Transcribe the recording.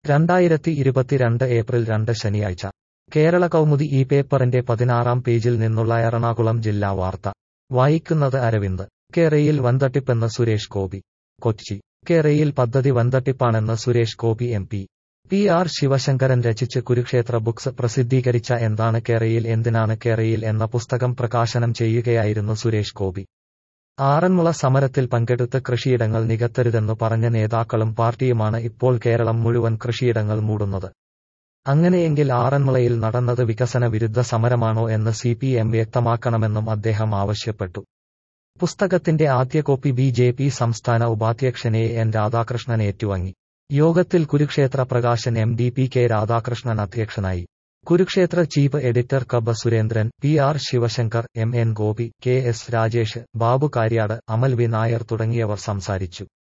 രണ്ടായിരത്തി ഇരുപത്തിരണ്ട് ഏപ്രിൽ രണ്ട് ശനിയാഴ്ച കേരള കൗമുദി ഈ പേപ്പറിന്റെ പതിനാറാം പേജിൽ നിന്നുള്ള എറണാകുളം ജില്ലാ വാർത്ത വായിക്കുന്നത് അരവിന്ദ് കേരയിൽ വൻതട്ടിപ്പെന്ന് സുരേഷ് ഗോപി കൊച്ചി കേരയിൽ പദ്ധതി വൻതട്ടിപ്പാണെന്ന് Suresh Gopi M P P R Sivasankaran രചിച്ച് കുരുക്ഷേത്ര ബുക്സ് പ്രസിദ്ധീകരിച്ച എന്താണ് കേരയിൽ എന്തിനാണ് കേരയിൽ എന്ന പുസ്തകം പ്രകാശനം ചെയ്യുകയായിരുന്നു സുരേഷ് ഗോപി ആറന്മുള സമരത്തിൽ പങ്കെടുത്ത് കൃഷിയിടങ്ങൾ നികത്തരുതെന്നു പറഞ്ഞ നേതാക്കളും പാർട്ടിയുമാണ് ഇപ്പോൾ കേരളം മുഴുവൻ കൃഷിയിടങ്ങൾ മൂടുന്നത് അങ്ങനെയെങ്കിൽ ആറന്മുളയിൽ നടന്നത് വികസന വിരുദ്ധ സമരമാണോ എന്ന് സി പി എം വ്യക്തമാക്കണമെന്നും അദ്ദേഹം ആവശ്യപ്പെട്ടു പുസ്തകത്തിന്റെ ആദ്യ കോപ്പി ബി ജെ പി സംസ്ഥാന ഉപാധ്യക്ഷനെ എൻ രാധാകൃഷ്ണൻ ഏറ്റുവാങ്ങി യോഗത്തിൽ Kurukshetra Prakashan M D P K Radhakrishnan അധ്യക്ഷനായി കുരുക്ഷേത്ര ചീഫ് എഡിറ്റർ കബ Surendran P R Sivasankar M N Gopi K S Rajesh Babu Kariyad Amal V Nair തുടങ്ങിയവർ സംസാരിച്ചു